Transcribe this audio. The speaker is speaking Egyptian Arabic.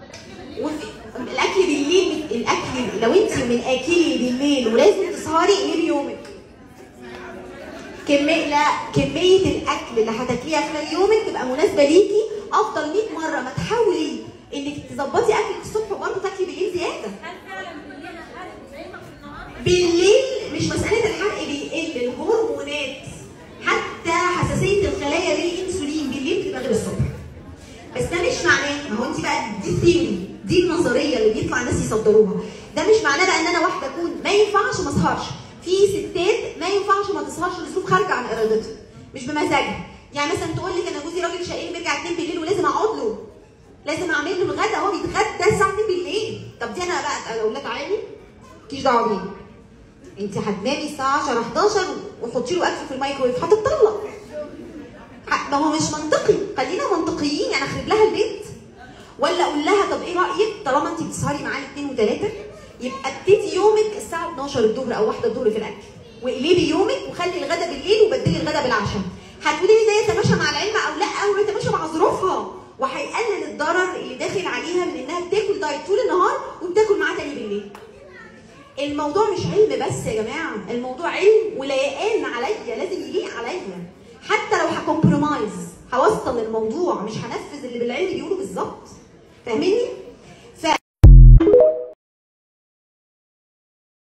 وفي الاكل بالليل الاكل لو انت من اكلي بالليل ولازم تسهري اقلبي يومك كمية لا كمية الأكل اللي هتاكليها خلال يومك تبقى مناسبة ليكي أفضل 100 مرة ما تحاولي إنك تظبطي أكلك الصبح وبرضه تاكلي بالليل زيادة. هل فعلا بالليل حرق زي ما في النهار؟ بالليل مش مسألة الحرق بيقل الهرمونات حتى حساسية الخلايا للأنسولين بالليل بتبقى غير الصبح. بس ده مش معناه ما هو انت بقى دي الثيوري دي النظريه اللي بيطلع الناس يصدروها ده مش معناه بقى ان انا واحده اكون ما ينفعش ما اسهرش في ستات ما ينفعش ما تسهرش لظروف خارجه عن ارادتها مش بمزاجها يعني مثلا تقول لك انا جوزي راجل شقيق بيرجع 2 بالليل ولازم اقعد له لازم اعمل له الغدا هو بيتغدى الساعه 2 بالليل طب دي انا بقى اقول لك عادي مالكيش دعوه بيه انت هتنامي الساعه 10 11 وحطي له اكل في الميكرويف هتتطلق ما هو مش منطقي خلينا منطقيين يعني اخرب لها البيت ولا اقول لها طب ايه رايك طالما انت بتسهري معايا اثنين وثلاثه يبقى ابتدي يومك الساعه 12 الظهر او 1 الظهر في الاكل واقلبي يومك وخلي الغدا بالليل وبدلي الغدا بالعشاء هتقولي لي ده يتماشى مع العلم او لا او يتماشى مع ظروفها وهيقلل الضرر اللي داخل عليها من انها بتاكل دايت طول النهار وبتاكل معاه تاني بالليل الموضوع مش علم بس يا جماعه الموضوع علم ولايقان عليا لازم يليق عليا حتى لو هكمبرومايز هوصل الموضوع مش هنفذ اللي بالعلم بيقوله بالظبط فاهمني